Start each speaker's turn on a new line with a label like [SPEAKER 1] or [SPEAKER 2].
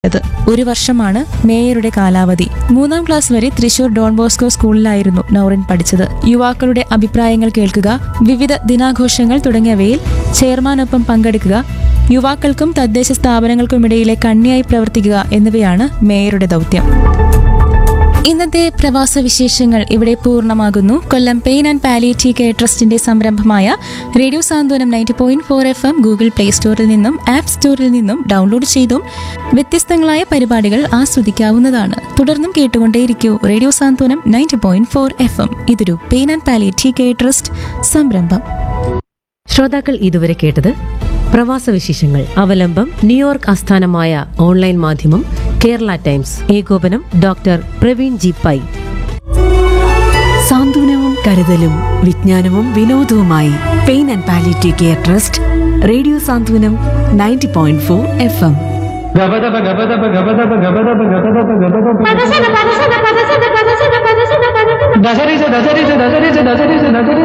[SPEAKER 1] ത്. ഒരു വർഷമാണ് മേയറുടെ കാലാവധി മൂന്നാം ക്ലാസ് വരെ തൃശൂർ ഡോൺ ബോസ്കോ സ്കൂളിലായിരുന്നു നൌറിൻ പഠിച്ചത് യുവാക്കളുടെ അഭിപ്രായങ്ങൾ കേൾക്കുക വിവിധ ദിനാഘോഷങ്ങൾ തുടങ്ങിയവയിൽ ചെയർമാനൊപ്പം പങ്കെടുക്കുക യുവാക്കൾക്കും തദ്ദേശ സ്ഥാപനങ്ങൾക്കുമിടയിലെ കണ്ണിയായി പ്രവർത്തിക്കുക എന്നിവയാണ് മേയറുടെ ദൗത്യം ഇന്നത്തെ പ്രവാസ വിശേഷങ്ങൾ ഇവിടെ പൂർണ്ണമാകുന്നു Kollam pain and palliative care ട്രസ്റ്റിന്റെ സംരംഭമായ radio Santhwanam ninety point four F M Google Play സ്റ്റോറിൽ നിന്നും ആപ്പ് സ്റ്റോറിൽ നിന്നും ഡൗൺലോഡ് ചെയ്തും വ്യത്യസ്തങ്ങളായ പരിപാടികൾ ആസ്വദിക്കാവുന്നതാണ് തുടർന്നും കേട്ടുകൊണ്ടേയിരിക്കൂ radio Santhwanam ninety point four F M ഇതൊരു pain and palliative care trust സംരംഭം
[SPEAKER 2] ശ്രോതാക്കൾ ഇതുവരെ കേട്ടത് പ്രവാസ വിശേഷങ്ങൾ അവലംബം ന്യൂയോർക്ക് ആസ്ഥാനമായ ഓൺലൈൻ മാധ്യമം കേരള ടൈംസ് ഏകോപനം ഡോക്ടർ പ്രവീൺ ജി പൈ
[SPEAKER 3] സാന്ത്വനവും കരുതലും വിജ്ഞാനവും വിനോദവുമായി pain and palliative care trust radio Santhwanam ninety point four F M
[SPEAKER 4] ഗബദബ ഗബദബ ഗബദബ ഗബദബ ഗബദബ ഗബദബ
[SPEAKER 5] പദസന പദസന പദസന പദസന പദസന പദസന
[SPEAKER 4] ദശരിച്ച ദശരിച്ച ദശരിച്ച ദശരിച്ച ദശരി